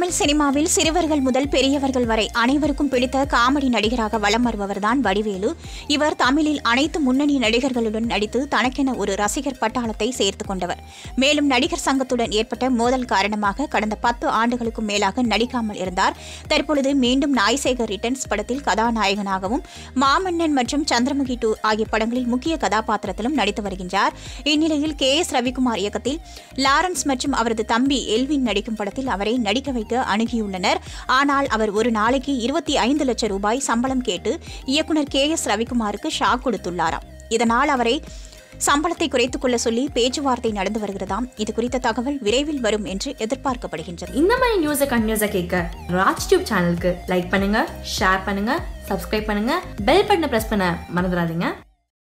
தமிழ் சினிமாவில் சிறுவர்கள் முதல் பெரியவர்கள் வரை அனைவருக்கும் பிடித்த காமெடி நடிகராக வலம் வருபவர்தான் வடிவேலு இவர் தமிழில் அனைத்து முன்னணி நடிகர்களுடன் நடித்து தனக்கென ஒரு ரசிகர் பட்டாளத்தை சேர்த்துக் கொண்டவர் மேலும் நடிகர் சங்கத்துடன் ஏற்பட்ட மோதல் காரணமாக கடந்த பத்து ஆண்டுகளுக்கும் மேலாக நடிக்காமல் இருந்தார் தற்பொழுது மீண்டும் நாய்சேகர் ரிட்டர்ன்ஸ் படத்தில் கதாநாயகனாகவும் மாமன்னன் மற்றும் சந்திரமுகி டூ ஆகிய படங்களில் முக்கிய கதாபாத்திரத்திலும் நடித்து வருகின்றார் இந்நிலையில் கே எஸ் ரவிக்குமார் இயக்கத்தில் லாரன்ஸ் மற்றும் அவரது தம்பி எல்வின் நடிக்கும் படத்தில் அவரை நடிக்க வைக்க அணுகியுள்ளனர் ஆனால் அவர் ஒரு நாளைக்கு இருபத்தி ஐந்து லட்சம் ரூபாய் சம்பளம் கேட்டு இயக்குனர் கே எஸ் ரவிக்குமாருக்கு ஷாக் கொடுத்துள்ளாராம் இதனால் அவரை சம்பளத்தை குறைத்துக் கொள்ள சொல்லி பேச்சுவார்த்தை நடந்து வருகிறதாம் இது குறித்த தகவல் விரைவில் வரும் என்று எதிர்பார்க்கப்படுகின்றது இந்த மாதிரி நியூஸை கண்டினியூஸாக கேட்க ராஜ் டியூப் சேனலுக்கு லைக் பண்ணுங்க ஷேர் பண்ணுங்க சப்ஸ்கிரைப் பண்ணுங்க பெல் பட்டனை ப்ரெஸ் பண்ண மறந்துடாதீங்க